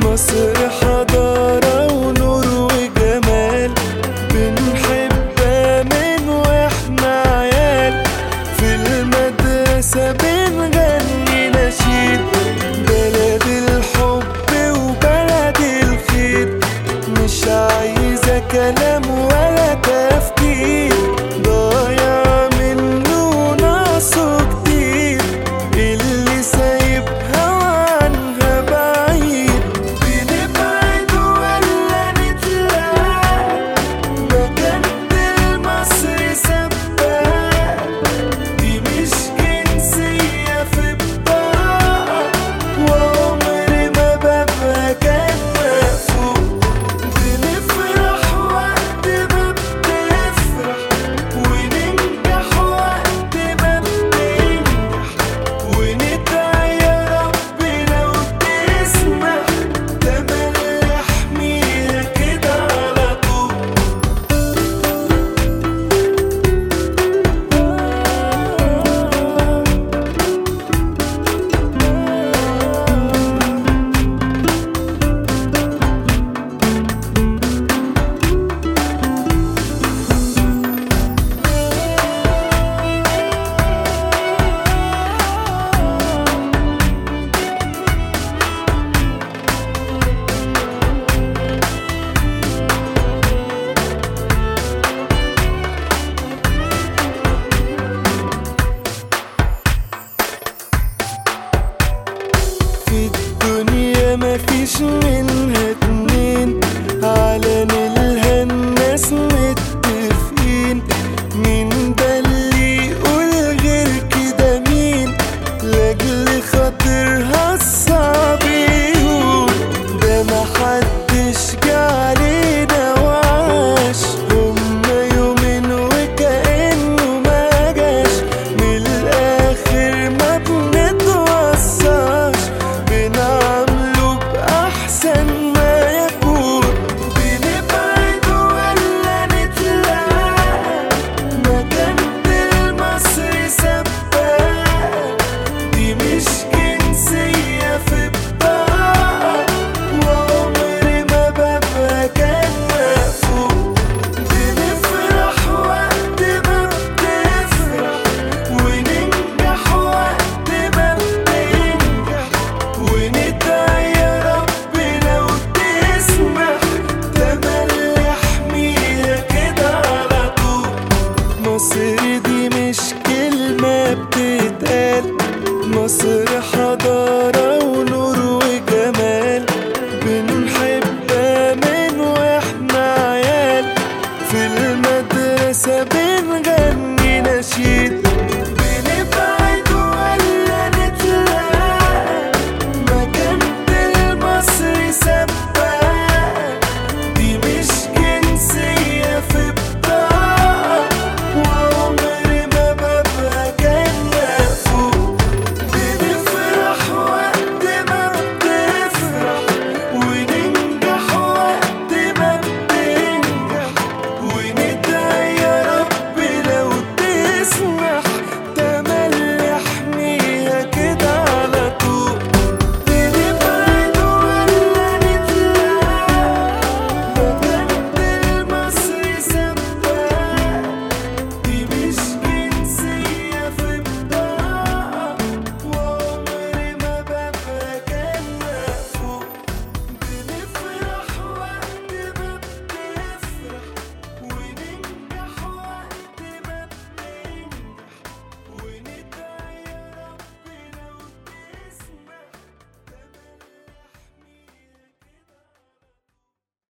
مصر حضارة ونور وجمال بنحبها من واحنا عيال في المدرسة بنغني نشيد بلد الحب وبلد الخير مش عايزة كلام ولا تفكير ضايع منه ناقصه كتير اللي سايبها وعنها بعيد بنبعد ولا نتلاقى بجد المصري سباق دي مش جنسية في بطاقة وعمري ما ببقى كان مفهوم بنفرح وقت ما بتفرح وننجح وقت ما بتنجح وندعي يا رب لو تسمح تملي يحميها كده على طول في الدنيا مفيش منها